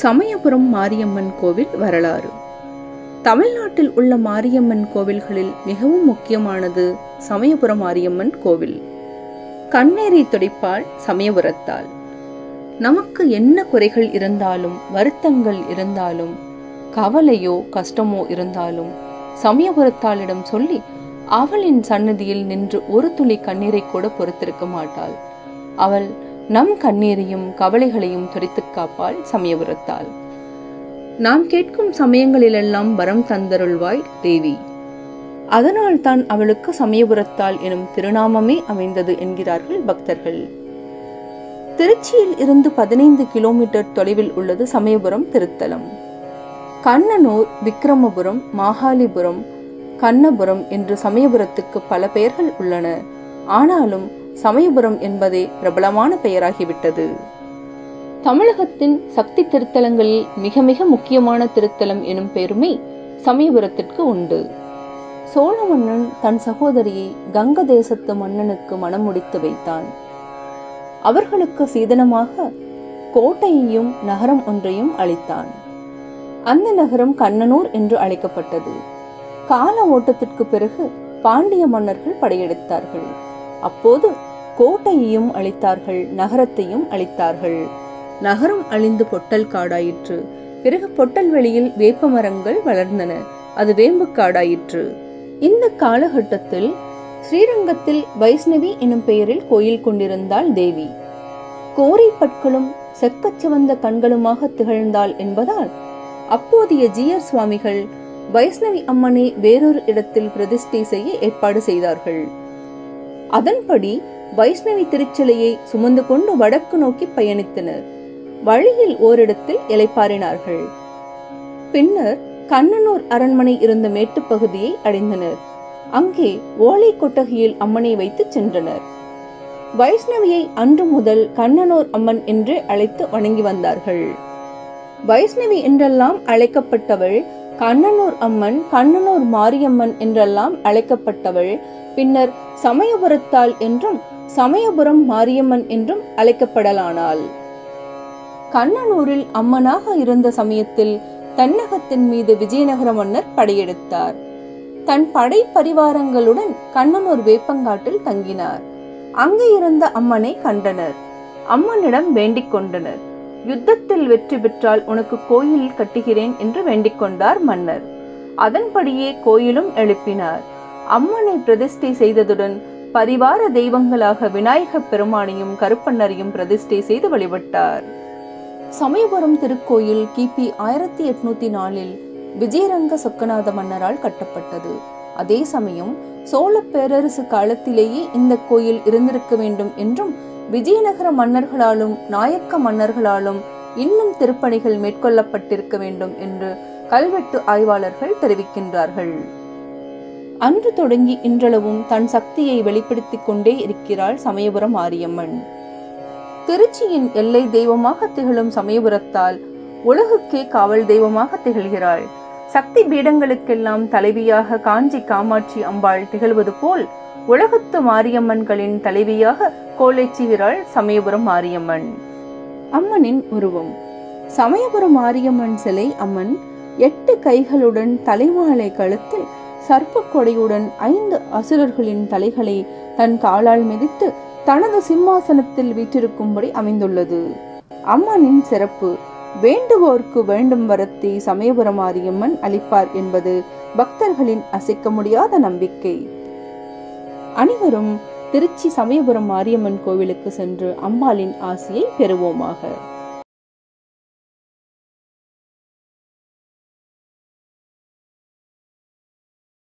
சமயபுரம் மாரியம்மன் கோவில் வரலாறு தமிழ்நாட்டில் உள்ள மாரியம்மன் கோவில்களில் மிகவும் முக்கியமானது சமயபுரம் மாரியம்மன் கோவில் கண்ணேறி துடைப்பாள் சமயபுரத்தால் நமக்கு என்ன குறைகள் இருந்தாலும் வருத்தங்கள் இருந்தாலும் கவலையோ கஷ்டமோ இருந்தாலும் சமயபுரத்தாளிடம் சொல்லி அவளின் சன்னதியில் நின்று ஒரு துளி கண்ணீரை கூட பொறுத்திருக்க மாட்டாள் அவள் நம் கண்ணீரையும் கவலைகளையும் துடைத்துக் காப்பாள் சமயபுரத்தாள் நாம் கேட்கும் சமயங்களிலெல்லாம் வரம் தந்தருள்வாய் தேவி அதனால் தான் அவளுக்கு சமயபுரத்தாள் எனும் திருநாமமே அமைந்தது என்கிறார்கள் பக்தர்கள் திருச்சியில் இருந்து பதினைந்து கிலோமீட்டர் தொலைவில் உள்ளது சமயபுரம் திருத்தலம் கண்ணனூர் விக்கிரமபுரம் மாகாளிபுரம் கண்ணபுரம் என்று சமயபுரத்துக்கு பல பெயர்கள் உள்ளன ஆனாலும் சமயபுரம் என்பதே பிரபலமான பெயராகிவிட்டது தமிழகத்தின் சக்தி திருத்தலங்களில் மிக மிக முக்கியமான திருத்தலம் எனும் பெருமை சமயபுரத்திற்கு உண்டு சோழ மன்னன் தன் சகோதரியை கங்க தேசத்து மன்னனுக்கு மனம் முடித்து வைத்தான் அவர்களுக்கு சீதனமாக கோட்டையையும் நகரம் ஒன்றையும் அளித்தான் அந்த நகரம் கண்ணனூர் என்று அழைக்கப்பட்டது கால ஓட்டத்திற்கு பிறகு பாண்டிய மன்னர்கள் படையெடுத்தார்கள் அப்போது கோட்டையையும் அளித்தார்கள் நகரத்தையும் அளித்தார்கள் நகரம் அழிந்து பொட்டல் காடாயிற்று பிறகு பொட்டல் வெளியில் வேப்ப மரங்கள் வளர்ந்தன அது வேம்பு காடாயிற்று இந்த காலகட்டத்தில் ஸ்ரீரங்கத்தில் வைஷ்ணவி எனும் பெயரில் கோயில் கொண்டிருந்தாள் தேவி கோரை பற்களும் செக்கச் சிவந்த கண்களுமாக திகழ்ந்தாள் என்பதால் அப்போதைய ஜியர் சுவாமிகள் வைஷ்ணவி அம்மனை வேறொரு இடத்தில் பிரதிஷ்டை செய்ய ஏற்பாடு செய்தார்கள் அதன்படி வைஷ்ணவி திருச்சிலையை சுமந்து கொண்டு வடக்கு நோக்கி பயணித்தனர் வழியில் ஓரிடத்தில் இலைப்பாரினார்கள் பின்னர் கண்ணனூர் அரண்மனை இருந்த மேட்டுப்பகுதியை அடைந்தனர் அங்கே ஓலை கொட்டகையில் அம்மனை வைத்து சென்றனர் வைஷ்ணவியை அன்று முதல் கண்ணனூர் அம்மன் என்று அழைத்து வணங்கி வந்தார்கள் வைஷ்ணவி என்றெல்லாம் அழைக்கப்பட்டவள் கண்ணனூர் அம்மன் கண்ணனூர் மாரியம்மன் என்றெல்லாம் அழைக்கப்பட்டவள் பின்னர் சமயபுரத்தாள் என்றும் சமயபுரம் மாரியம்மன் என்றும் அழைக்கப்படலானாள் கண்ணனூரில் அம்மனாக இருந்த சமயத்தில் தன்னகத்தின் மீது விஜயநகர மன்னர் படையெடுத்தார் தன் படை பரிவாரங்களுடன் கண்ணனூர் வேப்பங்காட்டில் தங்கினார் அங்கு இருந்த அம்மனை கண்டனர் அம்மனிடம் வேண்டிக் கொண்டனர் யுத்தத்தில் வெற்றி பெற்றால் உனக்கு கோயில் கட்டுகிறேன் என்று வேண்டிக் கொண்டார் மன்னர் அதன்படியே கோயிலும் எழுப்பினார் அம்மனை பிரதிஷ்டை செய்ததுடன் பரிவார தெய்வங்களாக விநாயக பெருமானையும் கருப்பண்ணரையும் பிரதிஷ்டை செய்து வழிபட்டார் சமயபுரம் திருக்கோயில் கிபி ஆயிரத்தி எட்நூத்தி நாலில் விஜயரங்க சொக்கநாத மன்னரால் கட்டப்பட்டது அதே சமயம் சோழ பேரரசு காலத்திலேயே இந்த கோயில் இருந்திருக்க வேண்டும் என்றும் விஜயநகர மன்னர்களாலும் நாயக்க மன்னர்களாலும் இன்னும் திருப்பணிகள் மேற்கொள்ளப்பட்டிருக்க வேண்டும் என்று கல்வெட்டு ஆய்வாளர்கள் தெரிவிக்கின்றார்கள் அன்று தொடங்கி இன்றளவும் தன் சக்தியை வெளிப்படுத்திக் கொண்டே இருக்கிறாள் சமயபுரம் ஆரியம்மன் திருச்சியின் எல்லை தெய்வமாக திகழும் சமயபுரத்தால் உலகுக்கே காவல் தெய்வமாக திகழ்கிறாள் சக்தி பீடங்களுக்கெல்லாம் தலைவியாக காஞ்சி காமாட்சி அம்பாள் திகழ்வது போல் உலகத்து மாரியம்மன்களின் தலைவியாக கோலேச்சுகிறாள் சமயபுரம் மாரியம்மன் அம்மனின் உருவம் சமயபுரம் மாரியம்மன் சிலை அம்மன் எட்டு கைகளுடன் தலைமாலை கழுத்தில் சர்ப்ப கொடையுடன் ஐந்து அசுரர்களின் தலைகளை தன் காலால் மிதித்து தனது சிம்மாசனத்தில் வீற்றிருக்கும்படி அமைந்துள்ளது அம்மனின் சிறப்பு வேண்டுவோர்க்கு வேண்டும் வரத்தை சமயபுரம் மாரியம்மன் அளிப்பார் என்பது பக்தர்களின் அசைக்க முடியாத நம்பிக்கை அனைவரும் திருச்சி சமயபுரம் மாரியம்மன் கோவிலுக்கு சென்று அம்பாளின் ஆசியை பெறுவோமாக